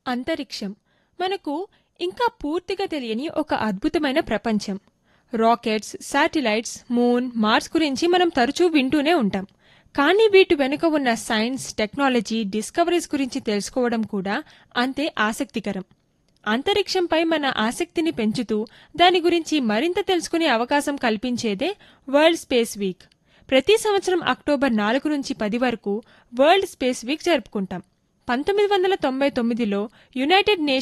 అంతరిక్షం మనకు ఇంకా పూర్తిగా తెలియని ఒక అద్భుతమైన ప్రపంచం రాకెట్స్ శాటిలైట్స్ మూన్ మార్స్ గురించి మనం తరచూ వింటూనే ఉంటాం కానీ వీటి వెనుక ఉన్న సైన్స్ టెక్నాలజీ డిస్కవరీస్ గురించి తెలుసుకోవడం కూడా అంతే ఆసక్తికరం అంతరిక్షంపై మన ఆసక్తిని పెంచుతూ దాని గురించి మరింత తెలుసుకునే అవకాశం కల్పించేదే వరల్డ్ స్పేస్ వీక్ ప్రతి సంవత్సరం అక్టోబర్ నాలుగు నుంచి పది వరకు వరల్డ్ స్పేస్ వీక్ జరుపుకుంటాం పంతొమ్మిది వందల తొంభై తొమ్మిదిలో యునైటెడ్ నేషన్స్